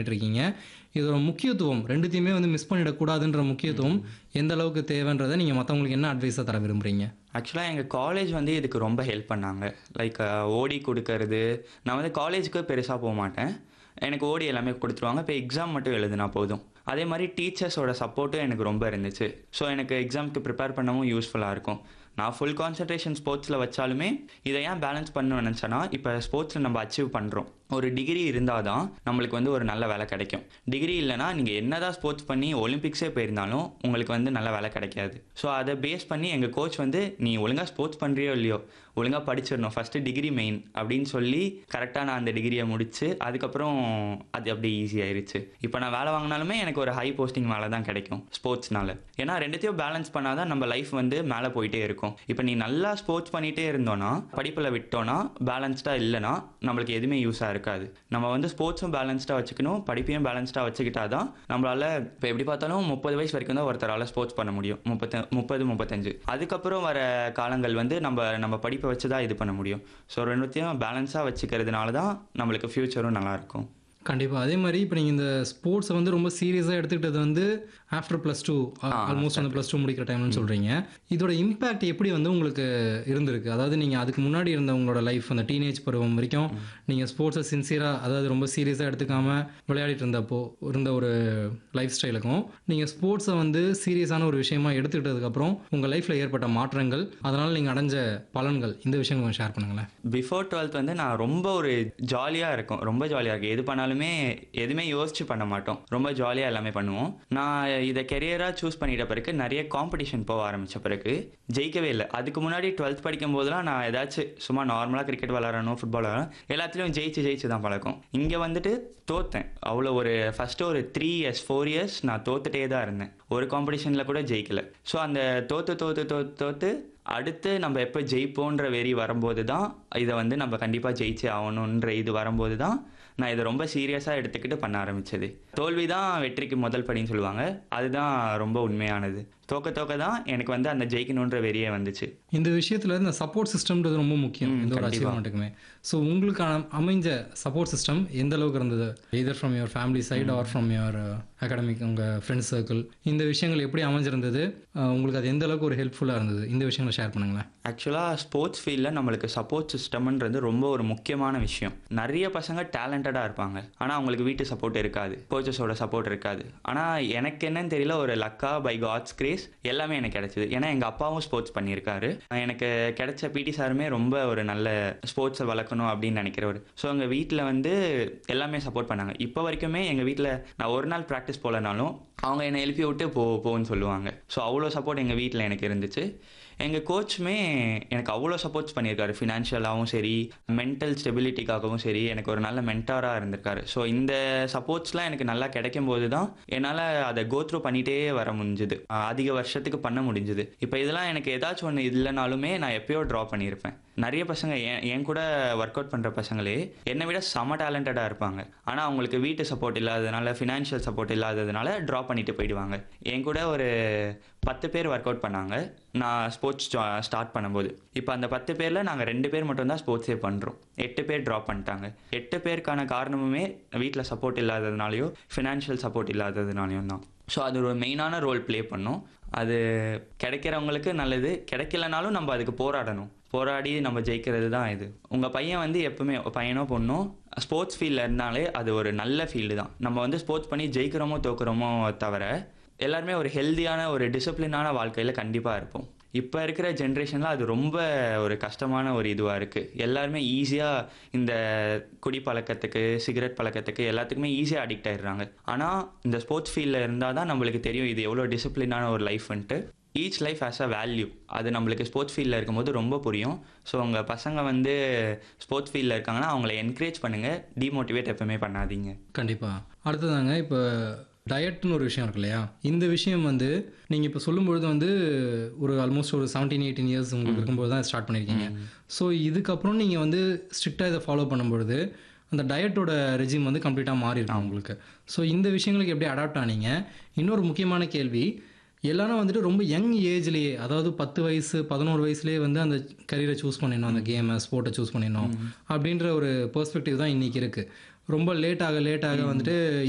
பண்ணிட்டு இருக்கீங்க இதோட முக்கியத்துவம் ரெண்டுத்தையுமே வந்து மிஸ் பண்ணிடக்கூடாதுன்ற முக்கியத்துவம் எந்த அளவுக்கு தேவைன்றதை நீங்கள் மற்றவங்களுக்கு என்ன அட்வைஸாக தர விரும்புறீங்க ஆக்சுவலாக எங்கள் காலேஜ் வந்து இதுக்கு ரொம்ப ஹெல்ப் பண்ணாங்க லைக் ஓடி கொடுக்கறது நான் வந்து காலேஜுக்கு பெருசாக போக மாட்டேன் எனக்கு ஓடி எல்லாமே கொடுத்துருவாங்க இப்போ எக்ஸாம் மட்டும் எழுதுனா போதும் அதே மாதிரி டீச்சர்ஸோட சப்போர்ட்டும் எனக்கு ரொம்ப இருந்துச்சு ஸோ எனக்கு எக்ஸாம்க்கு ப்ரிப்பேர் பண்ணவும் யூஸ்ஃபுல்லாக இருக்கும் நான் ஃபுல் கான்சன்ட்ரேஷன் ஸ்போர்ட்ஸில் வச்சாலுமே இதை ஏன் பேலன்ஸ் பண்ண நினச்சேன்னா இப்போ ஸ்போர்ட்ஸில் நம்ம அச்சீவ் பண்ணுறோம் ஒரு டிகிரி இருந்தால் தான் நம்மளுக்கு வந்து ஒரு நல்ல வேலை கிடைக்கும் டிகிரி இல்லைனா நீங்கள் என்னதான் ஸ்போர்ட்ஸ் பண்ணி ஒலிம்பிக்ஸே போயிருந்தாலும் உங்களுக்கு வந்து நல்ல வேலை கிடைக்காது ஸோ அதை பேஸ் பண்ணி எங்கள் கோச் வந்து நீ ஒழுங்காக ஸ்போர்ட்ஸ் பண்ணுறியோ இல்லையோ ஒழுங்காக படிச்சிடணும் ஃபஸ்ட்டு டிகிரி மெயின் அப்படின்னு சொல்லி கரெக்டாக நான் அந்த டிகிரியை முடிச்சு அதுக்கப்புறம் அது அப்படியே ஈஸி ஆயிருச்சு இப்போ நான் வேலை வாங்கினாலுமே எனக்கு ஒரு ஹை போஸ்டிங் மேலே தான் கிடைக்கும் ஸ்போர்ட்ஸ்னால ஏன்னா ரெண்டுத்தையும் பேலன்ஸ் பண்ணாதான் நம்ம லைஃப் வந்து மேலே போயிட்டே இருக்கும் இப்போ நீ நல்லா ஸ்போர்ட்ஸ் பண்ணிகிட்டே இருந்தோன்னா படிப்பில் விட்டோன்னா பேலன்ஸ்டாக இல்லைன்னா நம்மளுக்கு எதுவுமே யூஸாக இருக்காது நம்ம வந்து ஸ்போர்ட்ஸும் பேலன்ஸ்டாக வச்சுக்கணும் படிப்பையும் பேலன்ஸ்டாக வச்சுக்கிட்டா தான் நம்மளால் இப்போ எப்படி பார்த்தாலும் முப்பது வயசு வரைக்கும் தான் ஒருத்தரால் ஸ்போர்ட்ஸ் பண்ண முடியும் முப்பத்த முப்பது முப்பத்தஞ்சு அதுக்கப்புறம் வர காலங்கள் வந்து நம்ம நம்ம படிப்பை வச்சு தான் இது பண்ண முடியும் ஸோ ரெண்டுத்தையும் பேலன்ஸாக வச்சுக்கிறதுனால தான் நம்மளுக்கு ஃப்யூச்சரும் நல்லாயிருக்கும் கண்டிப்பாக அதே மாதிரி இப்போ நீங்கள் இந்த ஸ்போர்ட்ஸை வந்து ரொம்ப சீரியஸாக எடுத்துக்கிட்டது வந்து ஆஃப்டர் ப்ளஸ் டூ ஆல்மோஸ்ட் வந்து ப்ளஸ் டூ முடிக்கிற டைம்னு சொல்கிறீங்க இதோட இம்பேக்ட் எப்படி வந்து உங்களுக்கு இருந்திருக்கு அதாவது நீங்கள் அதுக்கு முன்னாடி இருந்த உங்களோட லைஃப் அந்த டீனேஜ் பருவம் வரைக்கும் நீங்கள் ஸ்போர்ட்ஸை சின்சியராக அதாவது ரொம்ப சீரியஸாக எடுத்துக்காம விளையாடிட்டு இருந்தப்போ இருந்த ஒரு லைஃப் ஸ்டைலுக்கும் நீங்கள் ஸ்போர்ட்ஸை வந்து சீரியஸான ஒரு விஷயமா எடுத்துக்கிட்டதுக்கப்புறம் உங்கள் லைஃப்பில் ஏற்பட்ட மாற்றங்கள் அதனால் நீங்கள் அடைஞ்ச பலன்கள் இந்த விஷயம் கொஞ்சம் ஷேர் பண்ணுங்களேன் பிஃபோர் டுவெல்த் வந்து நான் ரொம்ப ஒரு ஜாலியாக இருக்கும் ரொம்ப ஜாலியாக இருக்கும் எது பண்ணாலுமே எதுவுமே யோசிச்சு பண்ண மாட்டோம் ரொம்ப ஜாலியாக எல்லாமே பண்ணுவோம் நான் இதை கெரியராக சூஸ் பண்ணிட்ட பிறகு நிறைய காம்படிஷன் போக ஆரம்பித்த பிறகு ஜெயிக்கவே இல்லை அதுக்கு முன்னாடி டுவெல்த் படிக்கும் போதெல்லாம் நான் ஏதாச்சும் சும்மா நார்மலாக கிரிக்கெட் விளாடணும் ஃபுட்பால் விளாடணும் எல்லாத்துலேயும் ஜெயிச்சு ஜெயிச்சு தான் பழக்கம் இங்கே வந்துட்டு தோத்தேன் அவ்வளோ ஒரு ஃபஸ்ட்டு ஒரு த்ரீ இயர்ஸ் ஃபோர் இயர்ஸ் நான் தோத்துட்டே தான் இருந்தேன் ஒரு காம்படிஷனில் கூட ஜெயிக்கல ஸோ அந்த தோத்து தோத்து தோத்து தோத்து அடுத்து நம்ம எப்போ ஜெயிப்போன்ற வெறி வரும்போது தான் இதை வந்து நம்ம கண்டிப்பாக ஜெயிச்சே ஆகணுன்ற இது வரும்போது தான் நான் இதை ரொம்ப சீரியஸாக எடுத்துக்கிட்டு பண்ண ஆரம்பிச்சது தோல்வி தான் வெற்றிக்கு முதல் படின்னு சொல்லுவாங்க அதுதான் ரொம்ப உண்மையானது தோக்க தோக்க தான் எனக்கு வந்து அந்த ஜெயிக்கணுன்ற வெறியே வந்துச்சு இந்த விஷயத்துல இந்த சப்போர்ட் சிஸ்டம்ன்றது ரொம்ப முக்கியம் இந்த ஒரு அச்சீவ்மெண்ட்டுக்குமே ஸோ உங்களுக்கு அ- அமைஞ்ச சப்போர்ட் சிஸ்டம் எந்த அளவுக்கு இருந்தது either from your family side or from your academic உங்கள் ஃப்ரெண்ட்ஸ் சர்க்கிள் இந்த விஷயங்கள் எப்படி அமைஞ்சிருந்தது அஹ் உங்களுக்கு அது எந்த அளவுக்கு ஒரு ஹெல்ப்ஃபுல்லாக இருந்தது இந்த விஷயங்களை ஷேர் பண்ணுங்களேன் ஆக்சுவலாக ஸ்போர்ட்ஸ் ஃபீல்டில் நம்மளுக்கு சப்போர்ட் சிஸ்டம்ன்றது ரொம்ப ஒரு முக்கியமான விஷயம் நிறைய பசங்க டேலண்டடாக இருப்பாங்க ஆனால் அவங்களுக்கு வீட்டு சப்போர்ட் இருக்காது கோச்சஸோட சப்போர்ட் இருக்காது ஆனால் எனக்கு என்னன்னு தெரியல ஒரு லக்கா பை காட்ஸ் கிரேஸ் எல்லாமே எனக்கு கிடைச்சிது ஏன்னா எங்கள் அப்பாவும் ஸ்போர்ட்ஸ் பண்ணியிருக்காரு எனக்கு கிடைச்ச பிடி சாருமே ரொம்ப ஒரு நல்ல ஸ்போர்ட்ஸை வளர்க்கணும் அப்படின்னு நினைக்கிறவர் ஸோ எங்கள் வீட்டில் வந்து எல்லாமே சப்போர்ட் பண்ணாங்க இப்போ வரைக்குமே எங்கள் வீட்டில் நான் ஒரு நாள் ப்ராக்டிஸ் போகலனாலும் அவங்க என்னை எழுப்பி விட்டு போ போன்னு சொல்லுவாங்க ஸோ அவ்வளோ சப்போர்ட் எங்கள் வீட்டில் எனக்கு இருந்துச்சு எங்கள் கோச்சுமே எனக்கு அவ்வளோ சப்போர்ட்ஸ் பண்ணியிருக்காரு ஃபினான்ஷியலாகவும் சரி மென்டல் ஸ்டெபிலிட்டிக்காகவும் சரி எனக்கு ஒரு நல்ல மென்டாராக இருந்திருக்காரு ஸோ இந்த சப்போர்ட்ஸ்லாம் எனக்கு நல்லா கிடைக்கும் போது தான் என்னால் அதை கோ த்ரூ பண்ணிகிட்டே வர முடிஞ்சுது அஹ் அதிக வருஷத்துக்கு பண்ண முடிஞ்சுது இப்போ இதெல்லாம் எனக்கு ஏதாச்சும் ஒன்று இல்லைனாலுமே நான் எப்பயோ ட்ரா பண்ணியிருப்பேன் நிறைய பசங்க என் என் கூட ஒர்க் அவுட் பண்ணுற பசங்களே என்னை விட செம டேலண்டடாக இருப்பாங்க ஆனால் அவங்களுக்கு வீட்டு சப்போர்ட் இல்லாததுனால ஃபினான்ஷியல் சப்போர்ட் இல்லாததுனால ட்ரா பண்ணிட்டு போயிடுவாங்க என் கூட ஒரு பத்து பேர் ஒர்க் அவுட் பண்ணாங்க நான் ஸ்போர்ட்ஸ் ஸ்டார்ட் பண்ணும்போது இப்போ அந்த பத்து பேரில் நாங்கள் ரெண்டு பேர் மட்டும்தான் ஸ்போர்ட்ஸே பண்ணுறோம் எட்டு பேர் ட்ராப் பண்ணிட்டாங்க எட்டு பேருக்கான காரணமுமே வீட்டில் சப்போர்ட் இல்லாததுனாலையோ ஃபினான்ஷியல் சப்போர்ட் இல்லாததுனாலையும் தான் ஸோ அது ஒரு மெயினான ரோல் ப்ளே பண்ணும் அது கிடைக்கிறவங்களுக்கு நல்லது கிடைக்கலனாலும் நம்ம அதுக்கு போராடணும் போராடி நம்ம ஜெயிக்கிறது தான் இது உங்கள் பையன் வந்து எப்பவுமே பையனோ பொண்ணோ ஸ்போர்ட்ஸ் ஃபீல்டில் இருந்தாலே அது ஒரு நல்ல ஃபீல்டு தான் நம்ம வந்து ஸ்போர்ட்ஸ் பண்ணி ஜெயிக்கிறோமோ தோக்குறோமோ தவிர எல்லாருமே ஒரு ஹெல்தியான ஒரு டிசிப்ளினான வாழ்க்கையில் கண்டிப்பாக இருப்போம் இப்போ இருக்கிற ஜென்ரேஷனில் அது ரொம்ப ஒரு கஷ்டமான ஒரு இதுவாக இருக்குது எல்லாருமே ஈஸியாக இந்த குடி பழக்கத்துக்கு சிகரெட் பழக்கத்துக்கு எல்லாத்துக்குமே ஈஸியாக அடிக்ட் ஆயிடுறாங்க ஆனால் இந்த ஸ்போர்ட்ஸ் ஃபீல்டில் இருந்தால் தான் நம்மளுக்கு தெரியும் இது எவ்வளோ டிசிப்ளினான ஒரு லைஃப்ன்ட்டு each life has a value அது நம்மளுக்கு ஸ்போர்ட்ஸ் ஃபீல்டில் இருக்கும்போது ரொம்ப புரியும் ஸோ உங்கள் பசங்க வந்து ஸ்போர்ட்ஸ் ஃபீல்டில் இருக்காங்கன்னா அவங்கள என்கரேஜ் பண்ணுங்கள் டிமோட்டிவேட் எப்பவுமே பண்ணாதீங்க கண்டிப்பாக அடுத்ததாங்க இப்போ டயட்னு ஒரு விஷயம் இருக்கு இல்லையா இந்த விஷயம் வந்து நீங்கள் இப்போ சொல்லும்பொழுது வந்து ஒரு ஆல்மோஸ்ட் ஒரு செவன்டீன் எயிட்டீன் இயர்ஸ் உங்களுக்கு இருக்கும்போது தான் ஸ்டார்ட் பண்ணியிருக்கீங்க ஸோ இதுக்கப்புறம் நீங்கள் வந்து ஸ்ட்ரிக்டாக இதை ஃபாலோ பண்ணும்பொழுது அந்த டயட்டோட ரெஜிம் வந்து கம்ப்ளீட்டாக மாறி இருக்கும் உங்களுக்கு ஸோ இந்த விஷயங்களுக்கு எப்படி அடாப்ட் ஆனீங்க இன்னொரு முக்கியமான கேள்வி எல்லாரும் வந்துட்டு ரொம்ப யங் ஏஜ்லேயே அதாவது பத்து வயசு பதினோரு வயசுலேயே வந்து அந்த கரியரை சூஸ் பண்ணிடணும் அந்த கேமை ஸ்போர்ட்டை சூஸ் பண்ணிடணும் அப்படின்ற ஒரு பெர்ஸ்பெக்டிவ் தான் இன்றைக்கி இருக்குது ரொம்ப லேட் ஆக லேட் ஆக வந்துட்டு